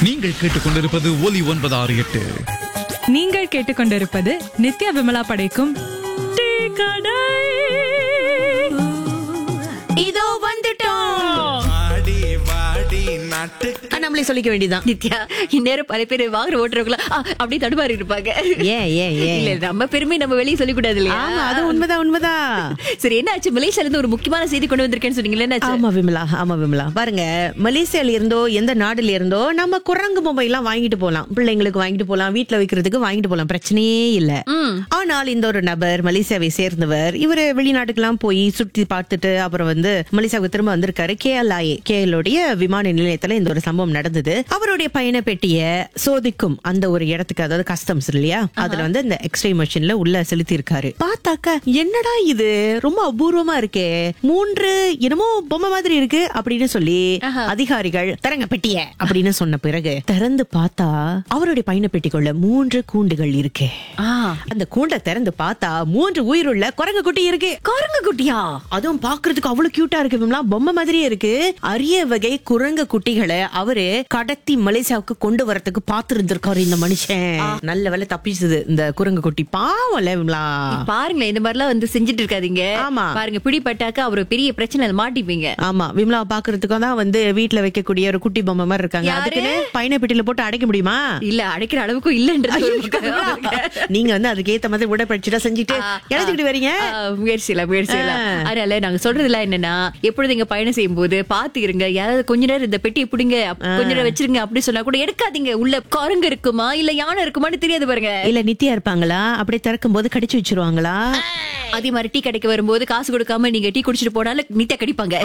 நீங்கள் கேட்டுக்கொண்டிருப்பது ஒலி ஒன்பது ஆறு எட்டு நீங்கள் கேட்டுக்கொண்டிருப்பது நித்யா விமலா படைக்கும் டீ கடை இதோ வந்துட்டோம் வாடி வாடி நாட்டு ஆ, நம்மளே சொல்லிக்க வேண்டியதான் நித்யா இந்நேரம் பல பேர் வாங்குற ஓட்டுறவங்களா அப்படி தடுமாறி இருப்பாங்க ஏன் ஏன் ஏன் இல்ல நம்ம பெருமை நம்ம வெளியே சொல்லிக் கூடாது இல்லையா ஆமா அது உண்மைதான் உண்மைதான் சரி என்ன ஆச்சு மலேசியால இருந்து ஒரு முக்கியமான செய்தி கொண்டு வந்திருக்கேன்னு சொன்னீங்களே என்ன ஆச்சு? ஆமா விமலா ஆமா விமலா பாருங்க மலேசியால இருந்தோ எந்த நாடுல இருந்தோ நம்ம குரங்கு பொம்மை எல்லாம் வாங்கிட்டு போலாம் பிள்ளைங்களுக்கு வாங்கிட்டு போலாம் வீட்ல வைக்கிறதுக்கு வாங்கிட்டு போலாம் பிரச்சனையே இல்ல ஆனால் இந்த ஒரு நபர் மலேசியாவை சேர்ந்தவர் இவரு வெளிநாட்டுக்கெல்லாம் போய் சுத்தி பார்த்துட்டு அப்புறம் வந்து மலேசியாவுக்கு திரும்ப வந்திருக்காரு கேஎல்ஐஏ கேஎலுடைய விமான நிலையத்துல இந்த ஒரு சம்பவம் நடந்தது அவருடைய பயண பெட்டிய சோதிக்கும் அந்த ஒரு இடத்துக்கு அதாவது கஸ்டம்ஸ் இல்லையா அதுல வந்து இந்த எக்ஸ்ரே மிஷின்ல உள்ள செலுத்தி இருக்காரு பார்த்தாக்க என்னடா இது ரொம்ப அபூர்வமா இருக்கே மூன்று என்னமோ பொம்மை மாதிரி இருக்கு அப்படின்னு சொல்லி அதிகாரிகள் தரங்க பெட்டிய அப்படின்னு சொன்ன பிறகு திறந்து பார்த்தா அவருடைய பயண பெட்டிக்குள்ள மூன்று கூண்டுகள் இருக்கு ஆ, அந்த கூண்டை திறந்து பார்த்தா மூன்று உயிருள்ள குரங்கு குட்டி இருக்கு குரங்கு குட்டியா அதுவும் பாக்குறதுக்கு அவ்வளவு கியூட்டா இருக்கு விமலா பொம்மை மாதிரியே இருக்கு அரிய வகை குரங்கு குட்டிகளை அவரு கடத்தி மலேசியாவுக்கு கொண்டு வரதுக்கு பாத்து இருந்திருக்காரு இந்த மனுஷன் நல்ல வேலை தப்பிச்சது இந்த குரங்கு குட்டி பாவம்ல விமலா பாருங்களேன் இந்த மாதிரிலாம் வந்து செஞ்சுட்டு இருக்காதீங்க ஆமா. பாருங்க பிடிப்பட்டாக்க அவர் பெரிய பிரச்சனை மாட்டிப்பீங்க ஆமா விமலா பாக்குறதுக்கும் தான் வந்து வீட்ல வைக்கக்கூடிய ஒரு குட்டி பொம்மை மாதிரி இருக்காங்க யாரு? அதுக்குன்னு பயண பெட்டியில போட்டு அடைக்க முடியுமா இல்ல அடைக்கிற அளவுக்கும் இல்லன்றது ஒரு விமலா, பக்கம். நீங்க வந்து அதுக்கு ஏத்த மாதிரி உடற்பயிற்சியா செஞ்சுட்டு இழைச்சுக்கிட்டு வரீங்க ஆ, முயற்சியில முயற்சியில ஆ. அதனால நாங்க சொல்றதுலாம் என்னன்னா எப்பொழுது இங்க பயணம் செய்யும் போது பாத்து இருங்க யாராவது கொஞ்ச நேரம் இந்த பெட்டியை பிடிங்க அப்- கொஞ்ச நேரம் வச்சிருங்க அப்படி சொன்னா கூட எடுக்காதீங்க உள்ள குரங்கு இருக்குமா இல்ல யானை இருக்குமான்னு தெரியாது பாருங்க இல்ல நித்தியா இருப்பாங்களா அப்படியே திறக்கும் போது கடிச்சு வச்சிருவாங்களா அதே மாதிரி டீ கடைக்கு வரும்போது காசு கொடுக்காம நீங்க டீ குடிச்சிட்டு போனாலும் நித்த கடிப்பாங்க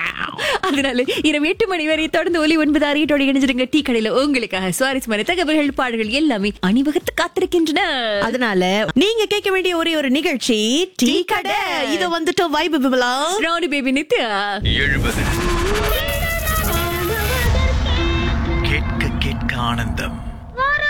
அதனால இரவு எட்டு மணி வரை தொடர்ந்து ஒலி ஒன்பது அறியத்தோடு இணைஞ்சிருங்க டீ கடையில உங்களுக்காக சுவாரஸ்யமான தகவல்கள் பாடல்கள் எல்லாமே அணிவகுத்து காத்திருக்கின்றன அதனால நீங்க கேட்க வேண்டிய ஒரே ஒரு நிகழ்ச்சி டீ கடை இத வந்துட்டு வைபு விமலா ராணி பேபி நித்யா எழுபது கேட்க கேட்க ஆனந்தம்